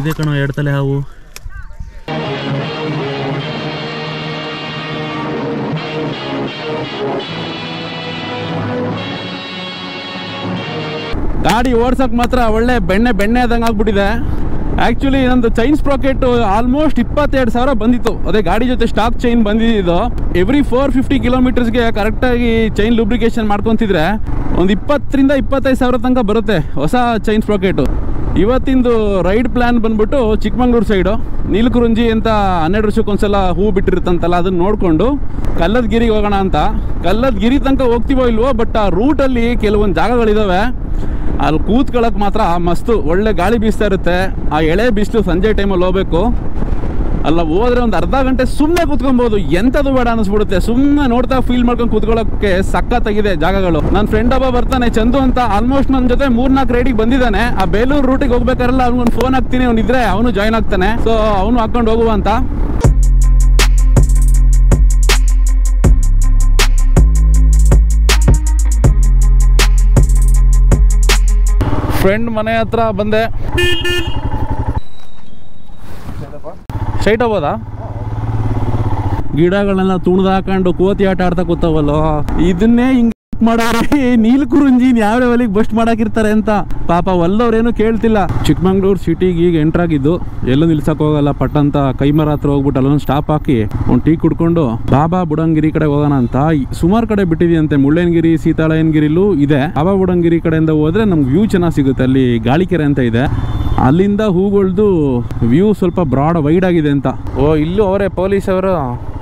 ಇದೆ ಕಣೋ ಎರಡು ತಲೆ ಹಾವು ಗಾಡಿ ಓಡ್ಸಕ್ ಮಾತ್ರ ಒಳ್ಳೆ ಬೆಣ್ಣೆ ಬೆಣ್ಣೆ ಆದಂಗೆ ಆಗ್ಬಿಟ್ಟಿದೆ ಆ್ಯಕ್ಚುಲಿ ನಂದು ಚೈನ್ ಸ್ಪ್ರಾಕೆಟ್ ಆಲ್ಮೋಸ್ಟ್ ಇಪ್ಪತ್ತೆರಡು ಸಾವಿರ ಬಂದಿತ್ತು ಅದೇ ಗಾಡಿ ಜೊತೆ ಸ್ಟಾಕ್ ಚೈನ್ ಬಂದಿದ್ದು ಎವ್ರಿ ಫೋರ್ ಫಿಫ್ಟಿ ಕಿಲೋಮೀಟರ್ಸ್ಗೆ ಕರೆಕ್ಟಾಗಿ ಚೈನ್ ಲೂಬ್ರಿಕೇಶನ್ ಮಾಡ್ಕೊತಿದ್ರೆ ಒಂದು ಇಪ್ಪತ್ತರಿಂದ ಇಪ್ಪತ್ತೈದು ಸಾವಿರ ತನಕ ಬರುತ್ತೆ ಹೊಸ ಚೈನ್ ಸ್ಪ್ರಾಕೆಟು ಇವತ್ತಿಂದು ರೈಡ್ ಪ್ಲ್ಯಾನ್ ಬಂದ್ಬಿಟ್ಟು ಚಿಕ್ಕಮಂಗ್ಳೂರು ಸೈಡು ನೀಲಕುರುಂಜಿ ಅಂತ ಹನ್ನೆರಡು ವರ್ಷಕ್ಕೊಂದ್ಸಲ ಹೂ ಬಿಟ್ಟಿರುತ್ತಂತಲ್ಲ ಅದನ್ನ ನೋಡಿಕೊಂಡು ಕಲ್ಲದ ಗಿರಿಗೆ ಹೋಗೋಣ ಅಂತ ಕಲ್ಲದ ಗಿರಿ ತನಕ ಹೋಗ್ತೀವೋ ಇಲ್ವೋ ಬಟ್ ಆ ರೂಟಲ್ಲಿ ಕೆಲವೊಂದು ಜಾಗಗಳಿದಾವೆ ಅಲ್ಲಿ ಕೂತ್ಕೊಳ್ಳೋಕೆ ಮಾತ್ರ ಮಸ್ತು ಒಳ್ಳೆ ಗಾಳಿ ಬೀಸ್ತಾ ಇರುತ್ತೆ ಆ ಎಳೆ ಬಿಸಿಲು ಸಂಜೆ ಟೈಮಲ್ಲಿ ಹೋಗ್ಬೇಕು ಅಲ್ಲ ಹೋದ್ರೆ ಒಂದು ಅರ್ಧ ಗಂಟೆ ಸುಮ್ಮನೆ ಕೂತ್ಕೊಬೋದು ಎಂಥದ್ದು ಬೇಡ ಅನಿಸ್ಬಿಡುತ್ತೆ ಸುಮ್ಮನೆ ನೋಡ್ತಾ ಫೀಲ್ ಮಾಡ್ಕೊಂಡು ಕೂತ್ಕೊಳ್ಳೋಕ್ಕೆ ಸಖತ್ತಾಗಿದೆ ಜಾಗಗಳು ನನ್ನ ಫ್ರೆಂಡ್ ಒಬ್ಬ ಬರ್ತಾನೆ ಚಂದು ಅಂತ ಆಲ್ಮೋಸ್ಟ್ ನನ್ನ ಜೊತೆ ಮೂರ್ನಾಲ್ಕು ರೈಡಿಗೆ ಬಂದಿದ್ದಾನೆ ಆ ಬೇಲೂರು ರೂಟಿಗೆ ಹೋಗ್ಬೇಕಾರಲ್ಲ ಅವ್ನಿಗೊಂದು ಫೋನ್ ಹಾಕ್ತೀನಿ ಅವ್ನು ಇದ್ರೆ ಅವನು ಜಾಯ್ನ್ ಆಗ್ತಾನೆ ಸೊ ಅವನು ಹಾಕೊಂಡು ಹೋಗುವ ಅಂತ ಫ್ರೆಂಡ್ ಮನೆ ಹತ್ರ ಬಂದೆ ಸ್ಟ್ರೈಟ್ ಹೋಗ್ಬೋದಾ ಗಿಡಗಳನ್ನೆಲ್ಲ ತುಣ್ದು ಹಾಕೊಂಡು ಕೋತಿ ಆಟ ಆಡ್ತಾ ಕೂತಾವಲ್ಲೋ ಇದನ್ನೇ ಹಿಂಗ್ ಮಾಡಾರೆ ನೀಲಕುರುಂಜಿ ಯಾವ ಲೆವೆಲಿಗೆ ಬಸ್ಟ್ ಮಾಡಾಕಿರ್ತಾರೆ ಅಂತ ಪಾಪ ಒಲ್ಲವ್ರೇನು ಕೇಳ್ತಿಲ್ಲ ಚಿಕ್ಕಮಂಗ್ಳೂರು ಸಿಟಿಗೆ ಈಗ ಎಂಟ್ರ್ ಆಗಿದ್ದು ಎಲ್ಲೂ ನಿಲ್ಸಕ್ ಹೋಗಲ್ಲ ಪಟ್ ಅಂತ ಕೈಮರ ಹತ್ರ ಹೋಗ್ಬಿಟ್ಟು ಅಲ್ಲೊಂದು ಸ್ಟಾಪ್ ಹಾಕಿ ಒಂದು ಟೀ ಕುಡ್ಕೊಂಡು ಬಾಬಾ ಬುಡಂಗಿರಿ ಕಡೆ ಹೋಗೋಣ ಅಂತ ಸುಮಾರು ಕಡೆ ಬಿಟ್ಟಿದೆಯಂತೆ ಮುಳ್ಳಯ್ಯನಗಿರಿ ಸೀತಾಳಯ್ಯನಗಿರಿಲೂ ಇದೆ ಬಾಬಾ ಬುಡಂಗಿರಿ ಕಡೆಯಿಂದ ಹೋದ್ರೆ ನಮ್ಗೆ ವ್ಯೂ ಚೆನ್ನಾಗಿ ಸಿಗುತ್ತೆ ಅಲ್ಲಿ ಗಾಳಿಕೆರೆ ಅಂತ ಇದೆ ಅಲ್ಲಿಂದ ಹೂಗಳ್ದು ವ್ಯೂ ಸ್ವಲ್ಪ ಬ್ರಾಡ್ ವೈಡ್ ಆಗಿದೆ ಅಂತ ಓ ಇಲ್ಲೂ ಅವರೇ ಪೊಲೀಸ್ ಅವರು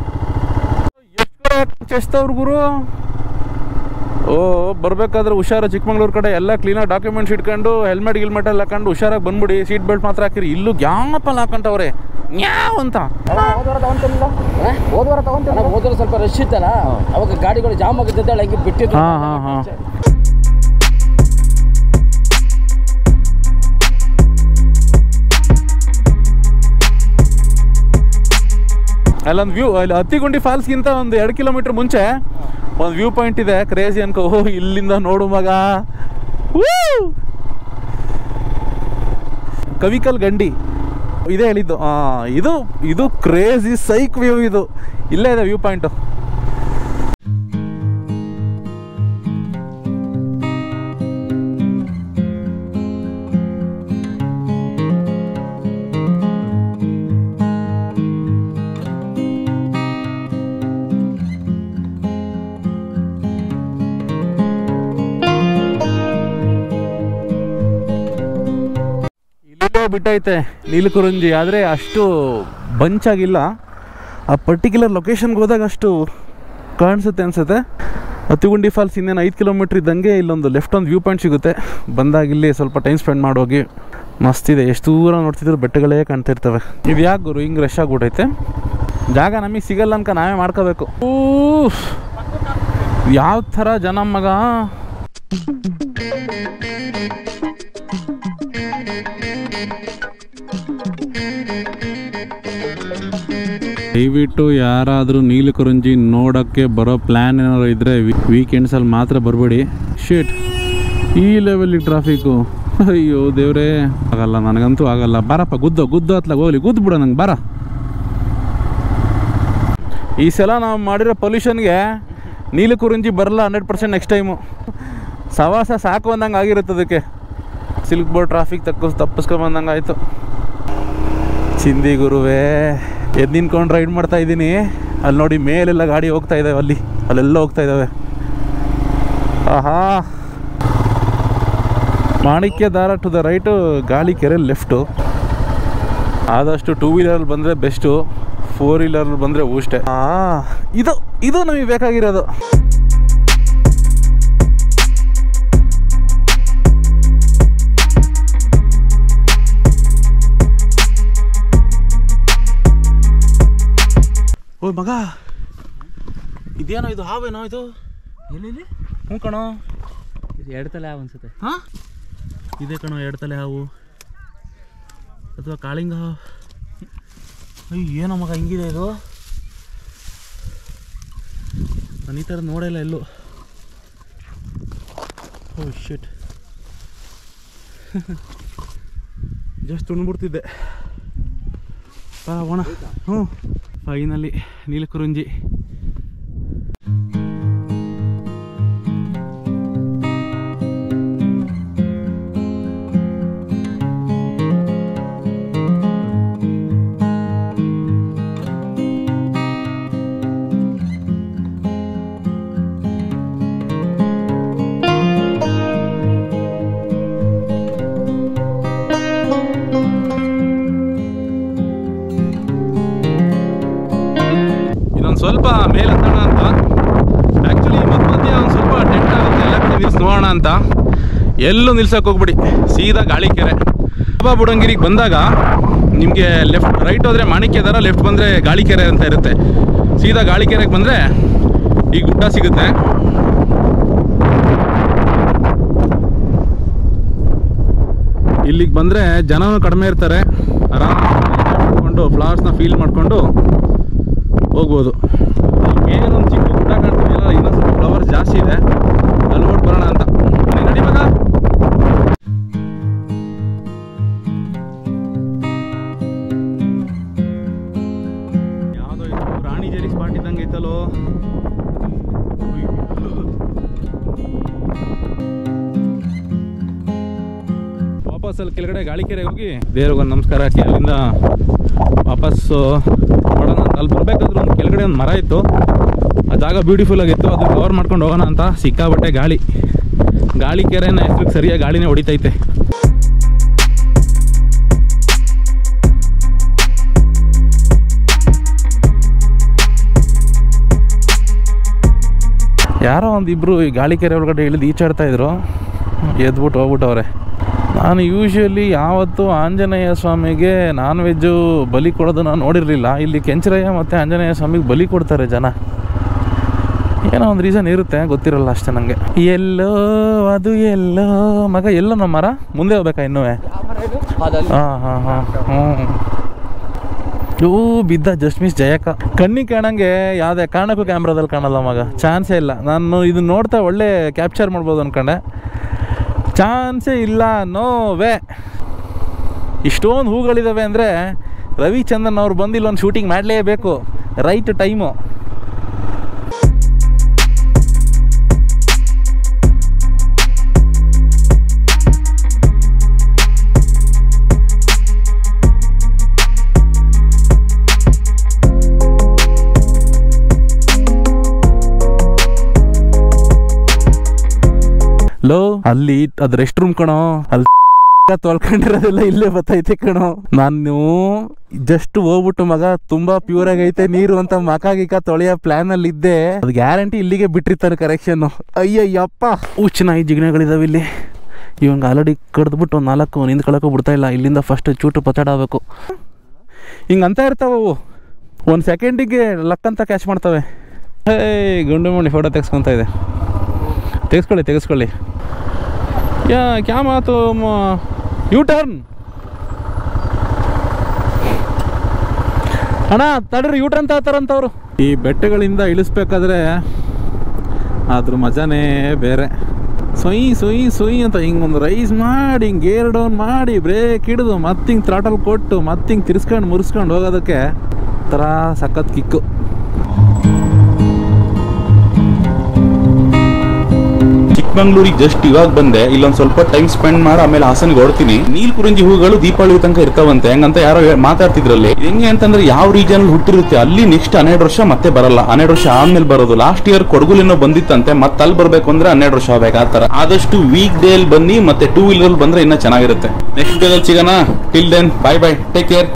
ಎಷ್ಟು ಗುರು ಓ ಬರ್ಬೇಕಾದ್ರೆ ಹುಷಾರ ಚಿಕ್ಕಮಂಗ್ಳೂರು ಕಡೆ ಎಲ್ಲ ಕ್ಲೀನಾಗಿ ಡಾಕ್ಯುಮೆಂಟ್ಸ್ ಇಟ್ಕೊಂಡು ಹೆಲ್ಮೆಟ್ ಗಿಲ್ಮೆಟ್ ಎಲ್ಲ ಹಾಕೊಂಡು ಹುಷಾರಾಗಿ ಬಂದ್ಬಿಡಿ ಸೀಟ್ ಬೆಲ್ಟ್ ಮಾತ್ರ ಹಾಕಿರಿ ಇಲ್ಲೂ ಗ್ಯಾಪಲ್ಲಿ ಹಾಕೊಂಡವ್ರೆ ನ್ಯಾವ್ ಅಂತ ಹೋದ್ವಾರ ತಗೊಂತಿಲ್ಲ ಹೋದ್ವಾರ ತಗೊಂತಿಲ್ಲ ಹೋದ್ವಾರ ಸ್ವಲ್ಪ ರಶ್ ಇತ್ತಲ್ಲ ಅವಾಗ ಗಾಡಿಗಳು ಜಾಮ್ ಆಗಿದ್ದ ಹಂಗೆ ಬಿಟ್ಟಿದ್ರು ಹಾ ಹಾ ಹಾ ಅಲ್ಲೊಂದು ವ್ಯೂ ಅಲ್ಲಿ ಹತ್ತಿಗುಂಡಿ ಫಾಲ್ಸ್ಗಿಂತ ಒಂದು ಎರಡು ಕಿಲೋಮೀಟರ್ ಮುಂಚೆ ಒಂದು ವ್ಯೂ ಪಾಯಿಂಟ್ ಇದೆ ಕ್ರೇಜಿ ಅನ್ಕೋ ಓ ಇಲ್ಲಿಂದ ನೋಡು ಮಗ ವೂ! ಕವಿಕಲ್ ಗಂಡಿ ಇದೇ ಹೇಳಿದ್ದು ಆ, ಇದು ಇದು ಕ್ರೇಜಿ ಸೈಕ್ ವ್ಯೂ ಇದು ಇಲ್ಲೇ ಇದೆ ವ್ಯೂ ಪಾಯಿಂಟು ಇಲ್ಲೋ ಬಿಟ್ಟೈತೆ ನೀಲಕುರುಂಜಿ ಆದರೆ ಅಷ್ಟು ಬಂಚಾಗಿಲ್ಲ ಆ ಪರ್ಟಿಕ್ಯುಲರ್ ಲೊಕೇಶನ್ಗೆ ಹೋದಾಗ ಅಷ್ಟು ಕಾಣಿಸುತ್ತೆ ಅನ್ಸುತ್ತೆ ಹತ್ತಿಗುಂಡಿ ಫಾಲ್ಸ್ ಇನ್ನೇನು ಐದು ಕಿಲೋಮೀಟ್ರ್ ಇದ್ದಂಗೆ ಇಲ್ಲೊಂದು ಲೆಫ್ಟ್ ಒಂದು ವ್ಯೂ ಪಾಯಿಂಟ್ ಸಿಗುತ್ತೆ ಬಂದಾಗ ಇಲ್ಲಿ ಸ್ವಲ್ಪ ಟೈಮ್ ಸ್ಪೆಂಡ್ ಮಾಡೋಗಿ ಮಸ್ತಿದೆ ಎಷ್ಟು ದೂರ ನೋಡ್ತಿದ್ರು ಬೆಟ್ಟಗಳೇ ಕಾಣ್ತಾ ಇರ್ತವೆ ಇದು ಯಾಕೆ ಗುರು ಹಿಂಗೆ ರಶ್ ಆಗ್ಬಿಟ್ಟೈತೆ ಜಾಗ ನಮಗೆ ಸಿಗಲ್ಲ ಅನ್ಕ ನಾವೇ ಮಾಡ್ಕೋಬೇಕು ಯಾವ ಥರ ಜನ ಮಗ ದಯವಿಟ್ಟು ಯಾರಾದರೂ ನೀಲಕುರಂಜಿ ನೋಡೋಕ್ಕೆ ಬರೋ ಪ್ಲ್ಯಾನ್ ಏನಾದ್ರು ಇದ್ದರೆ ವೀಕೆಂಡ್ಸಲ್ಲಿ ಮಾತ್ರ ಬರಬೇಡಿ ಶೇಟ್ ಈ ಲೆವೆಲಿಗೆ ಟ್ರಾಫಿಕ್ಕು ಅಯ್ಯೋ ದೇವ್ರೇ ಆಗಲ್ಲ ನನಗಂತೂ ಆಗಲ್ಲ ಬಾರಪ್ಪ ಗುದ್ದೋ ಗುದ್ದೋ ಹತ್ಲಾಗ ಹೋಗ್ಲಿ ಗುದ್ದು ಬಿಡೋ ನಂಗೆ ಬಾರ ಈ ಸಲ ನಾವು ಮಾಡಿರೋ ಪೊಲ್ಯೂಷನ್ಗೆ ನೀಲಕುರಂಜಿ ಬರಲ್ಲ ಹಂಡ್ರೆಡ್ ಪರ್ಸೆಂಟ್ ನೆಕ್ಸ್ಟ್ ಟೈಮು ಸವಾಸ ಸಾಕು ಅಂದಂಗೆ ಆಗಿರುತ್ತೆ ಅದಕ್ಕೆ ಸಿಲ್ಕ್ ಬೋರ್ಡ್ ಟ್ರಾಫಿಕ್ ತಕ್ಕ ತಪ್ಪಿಸ್ಕೊಂಬಂದಂಗೆ ಆಯಿತು ಚಿಂದಿ ಗುರುವೇ ಎದ್ದು ನಿಂತ್ಕೊಂಡು ರೈಡ್ ಮಾಡ್ತಾ ಇದ್ದೀನಿ ಅಲ್ಲಿ ನೋಡಿ ಮೇಲೆಲ್ಲ ಗಾಡಿ ಹೋಗ್ತಾ ಇದ್ದಾವೆ ಅಲ್ಲಿ ಅಲ್ಲೆಲ್ಲ ಹೋಗ್ತಾ ಇದ್ದಾವೆ ಆಹಾ ಮಾಣಿಕ್ಯ ದಾರ ಟು ದ ರೈಟು ಗಾಳಿ ಕೆರೆ ಲೆಫ್ಟು ಆದಷ್ಟು ಟೂ ವೀಲರಲ್ಲಿ ಬಂದರೆ ಬೆಸ್ಟು ಫೋರ್ ವೀಲರ್ ಬಂದರೆ ಊಷ್ಟೆ ಆ ಇದು ಇದು ನಮಗೆ ಬೇಕಾಗಿರೋದು ಓ ಮಗ ಇದೇನೋ ಇದು ಹಾವೇನೋ ಇದು ಎಲ್ಲಿ ಹ್ಞೂ ಕಣೋ ಇದು ಎರಡು ತಲೆ ಹಾವು ಅನ್ಸುತ್ತೆ ಹಾಂ ಇದೆ ಕಣೋ ಎರಡು ತಲೆ ಹಾವು ಅಥವಾ ಕಾಳಿಂಗ ಹಾವು ಅಯ್ಯ ಏನೋ ಮಗ ಹಿಂಗಿದೆ ಇದು ನಾನು ಈ ಥರ ನೋಡಿಲ್ಲ ಎಲ್ಲೂ ಓ ಶಿಟ್ ಜಸ್ಟ್ ಉಣ್ಬಿಡ್ತಿದ್ದೆ ಬಾ ಹೋಣ ಹ್ಞೂ ಫೈನಲಿ ನೀಲಕುರುಂಜಿ ಇನ್ನೊಂದು ಸ್ವಲ್ಪ ಮೇಲೆ ಹತ್ತೋಣ ಅಂತ ಆ್ಯಕ್ಚುಲಿ ಮಧ್ಯ ಮಧ್ಯ ಒಂದು ಸ್ವಲ್ಪ ಟೆಂಟ್ ಆಗುತ್ತೆ ಎಲ್ಲ ಕಡೆ ನಿಲ್ಸಿ ನೋಡೋಣ ಅಂತ ಎಲ್ಲೂ ನಿಲ್ಸಕ್ಕೆ ಹೋಗ್ಬಿಡಿ ಸೀದಾ ಗಾಳಿಕೆರೆ ಬಾಬಾ ಬುಡಂಗಿರಿಗೆ ಬಂದಾಗ ನಿಮಗೆ ಲೆಫ್ಟ್ ರೈಟ್ ಹೋದರೆ ಮಾಣಿಕ್ಯದಾರ ಲೆಫ್ಟ್ ಬಂದರೆ ಗಾಳಿಕೆರೆ ಅಂತ ಇರುತ್ತೆ ಸೀದಾ ಗಾಳಿಕೆರೆಗೆ ಬಂದರೆ ಈ ಗುಡ್ಡ ಸಿಗುತ್ತೆ ಇಲ್ಲಿಗೆ ಬಂದರೆ ಜನನೂ ಕಡಿಮೆ ಇರ್ತಾರೆ ಆರಾಮ ಮಾಡ್ಕೊಂಡು ಫ್ಲವರ್ಸ್ನ ಫೀಲ್ ಮಾಡಿಕೊಂಡು ಹೋಗ್ಬೋದು ಮೇಲೊಂದು ಚಿಕ್ಕ ಗುಡ್ಡ ಕಾಣ್ತಿದೆಯಲ್ಲ ಇನ್ನೊಂದು ಸ್ವಲ್ಪ ಫ್ಲವರ್ಸ್ ಜಾಸ್ತಿ ಇದೆ ಅಲ್ಲಿ ಹೋಗಿ ಬರೋಣ ಅಂತ ನೀನ್ ನಡಿ ಮಗ ಯಾವುದೋ ಇದು ರಾಣಿಜೇರಿ ಸ್ಪಾಟ್ ಇದ್ದಂಗೆ ಐತಲ್ಲೋ ವಾಪಸ್ ಅಲ್ಲಿ ಕೆಳಗಡೆ ಗಾಳಿಕೆರೆಗೆ ಹೋಗಿ ದೇವ್ರಿಗೊಂದು ನಮಸ್ಕಾರ ಹಾಕಿ ಅಲ್ಲಿಂದ ವಾಪಸ್ಸು ನೋಡೋಣ ಅಂತ ಅಲ್ಲಿ ಬರಬೇಕಾದ್ರೂ ಒಂದು ಕೆಳಗಡೆ ಒಂದು ಮರ ಇತ್ತು ಆ ಜಾಗ ಬ್ಯೂಟಿಫುಲ್ ಆಗಿತ್ತು ಅದು ಕವರ್ ಮಾಡ್ಕೊಂಡು ಹೋಗೋಣ ಅಂತ ಸಿಕ್ಕಾಬಟ್ಟೆ ಗಾಳಿ ಗಾಳಿ ಕೆರೆನ ಹೆಸ್ರಿಗೆ ಸರಿಯಾಗಿ ಗಾಳಿನೇ ಹೊಡಿತೈತೆ ಯಾರೋ ಒಂದಿಬ್ರು ಈ ಗಾಳಿ ಕೆರೆ ಒಳಗಡೆ ಇಳಿದು ಈಚಾಡ್ತಾ ಇದ್ರು ಎದ್ಬಿಟ್ಟು ಹೋಗ್ಬಿಟ್ಟವ್ರೆ ನಾನು ಯೂಶ್ವಲಿ ಯಾವತ್ತೂ ಆಂಜನೇಯ ಸ್ವಾಮಿಗೆ ನಾನ್ ವೆಜ್ಜು ಬಲಿ ಕೊಡೋದು ನಾನು ನೋಡಿರಲಿಲ್ಲ ಇಲ್ಲಿ ಕೆಂಚರಯ್ಯ ಮತ್ತು ಆಂಜನೇಯ ಸ್ವಾಮಿಗೆ ಬಲಿ ಕೊಡ್ತಾರೆ ಜನ ಏನೋ ಒಂದು ರೀಸನ್ ಇರುತ್ತೆ ಗೊತ್ತಿರಲ್ಲ ಅಷ್ಟೇ ನನಗೆ ಎಲ್ಲೋ ಅದು ಎಲ್ಲೋ ಮಗ ಎಲ್ಲೋ ನಮ್ಮ ಮರ ಮುಂದೆ ಹೋಗ್ಬೇಕಾ ಇನ್ನೂ ಅದಲ್ಲಿ ಹಾಂ ಹಾಂ ಹಾಂ ಹ್ಞೂ ಓ ಬಿದ್ದ ಜಸ್ಟ್ ಮಿಸ್ ಜಯಕ ಕಣ್ಣಿಗೆ ಕಾಣಂಗೆ ಯಾವುದೇ ಕಾರಣಕ್ಕೂ ಕ್ಯಾಮ್ರಾದಲ್ಲಿ ಕಾಣಲ್ಲ ಮಗ ಚಾನ್ಸೇ ಇಲ್ಲ ನಾನು ಇದನ್ನ ನೋಡ್ತಾ ಒಳ್ಳೆ ಕ್ಯಾಪ್ಚರ್ ಮಾಡ್ಬೋದು ಅನ್ಕೊಂಡೆ ಚಾನ್ಸೇ ಇಲ್ಲ ನೋ ವೇ ಇಷ್ಟೊಂದು ಹೂಗಳಿದಾವೆ ಅಂದರೆ ರವಿಚಂದ್ರನ್ ಅವ್ರು ಬಂದು ಇಲ್ಲೊಂದು ಶೂಟಿಂಗ್ ಮಾಡಲೇಬೇಕು ರೈಟ್ ಟೈಮು ಲೋ ಅಲ್ಲಿ ಅದ್ ರೆಸ್ಟ್ ರೂಮ್ ಕಣೋ ಅಲ್ಲಿ ತೊಳ್ಕೊಂಡಿರೋದೆಲ್ಲ ಇಲ್ಲೇ ಬತ್ತೈತೆ ಕಣೋ ನಾನು ಜಸ್ಟ್ ಹೋಗ್ಬಿಟ್ಟು ಮಗ ತುಂಬಾ ಪ್ಯೂರ್ ಆಗೈತೆ ನೀರು ಅಂತ ಮಕ ಗಿಕ ತೊಳೆಯೋ ಪ್ಲಾನ್ ಅಲ್ಲಿ ಇದ್ದೆ ಅದು ಗ್ಯಾರಂಟಿ ಇಲ್ಲಿಗೆ ಬಿಟ್ಟಿರ್ತಾರೆ ಕರೆಕ್ಷನ್ ಅಯ್ಯಯ್ಯಪ್ಪ ಹುಚ್ಚು ನಾಯಿ ಜಿಗ್ನೆಗಳಿದಾವೆ ಇಲ್ಲಿ ಇವಂಗ ಆಲ್ರೆಡಿ ಕಡ್ದ್ಬಿಟ್ಟು ಒಂದು ನಾಲ್ಕು ನಿಂತ್ಕೊಳಕ್ಕೂ ಬಿಡ್ತಾ ಇಲ್ಲ ಇಲ್ಲಿಂದ ಫಸ್ಟ್ ಚೂಟು ಪಚಾಡಬೇಕು ಹಿಂಗೆ ಅಂತ ಇರ್ತಾವ ಅವು ಒಂದು ಸೆಕೆಂಡಿಗೆ ಲಕ್ ಅಂತ ಕ್ಯಾಚ್ ಮಾಡ್ತವೆ ಹೇ ಗುಂಡು ಮಣ್ಣಿ ಫೋಟೋ ತೆಗೆಸ್ಕೊತಾ ಇದೆ ತೆಗೆಸ್ಕೊಳ್ಳಿ ತೆಗೆಸ್ಕೊಳ್ಳಿ ಯಾ ಕ್ಯಾ ಮಾತು ಯು ಟರ್ನ್ ಅಣ್ಣ ತಡ್ರಿ ಯು ಟರ್ನ್ ತಗೋತಾರಂತವ್ರು ಈ ಬೆಟ್ಟಗಳಿಂದ ಇಳಿಸ್ಬೇಕಾದ್ರೆ ಅದ್ರ ಮಜಾನೇ ಬೇರೆ ಸೊಯ್ ಸೊಯ್ ಸೊಯ್ ಅಂತ ಹಿಂಗೊಂದು ರೈಸ್ ಮಾಡಿ ಹಿಂಗೆ ಗೇರ್ ಡೌನ್ ಮಾಡಿ ಬ್ರೇಕ್ ಹಿಡಿದು ಮತ್ತೆ ಹಿಂಗೆ ಥ್ರಾಟಲ್ ಕೊಟ್ಟು ಮತ್ತೆ ಹಿಂಗೆ ತಿರ್ಸ್ಕೊಂಡು ಮುರಿಸ್ಕೊಂಡು ಹೋಗೋದಕ್ಕೆ ಥರ ಸಖತ್ ಕಿಕ್ಕು ಚಿಕ್ಕಮಂಗ್ಳೂರಿಗೆ ಜಸ್ಟ್ ಇವಾಗ ಬಂದೆ ಇಲ್ಲೊಂದ್ ಸ್ವಲ್ಪ ಟೈಮ್ ಸ್ಪೆಂಡ್ ಮಾಡಿ ಆಮೇಲೆ ಹಾಸನ್ಗೆ ಹೊಡ್ತೀನಿ ನೀಲ್ ಕುರಿಂಜಿ ಹೂಗಳು ದೀಪಾವಳಿ ತನಕ ಇರ್ತಾವಂತೆ ಹಂಗಂತ ಯಾರೋ ಹೇ- ಮಾತಾಡ್ತಿದ್ರಲ್ಲಿ ಇದ್ ಹೆಂಗೆ ಅಂತಂದ್ರೆ ಯಾವ ರೀಜನ್ ಹುಟ್ಟಿರುತ್ತೆ ಅಲ್ಲಿ ನೆಕ್ಸ್ಟ್ ಹನ್ನೆರಡು ವರ್ಷ ಮತ್ತೆ ಬರಲ್ಲ ಹನ್ನೆರಡು ವರ್ಷ ಆದ್ಮೇಲೆ ಬರೋದು ಲಾಸ್ಟ್ ಇಯರ್ ಕೊಡಗುಲಿನೋ ಬಂದಿತ್ತಂತೆ ಮತ್ತೆ ಅಲ್ಲಿ ಬರ್ಬೇಕು ಅಂದ್ರೆ ಹನ್ನೆರಡು ವರ್ಷ ಆಗ್ಬೇಕು ಆ ತರ ಆದಷ್ಟು ವೀಕ್ ಡೇ ಅಲ್ಲಿ ಬನ್ನಿ ಮತ್ತೆ ಟೂ ವೀಲರ್ ಬಂದ್ರೆ ಇನ್ನ ಚೆನ್ನಾಗಿರುತ್ತೆ ನೆಕ್ಸ್ಟ್ ಡೇ ಸಿಗೋಣ till then bye bye take care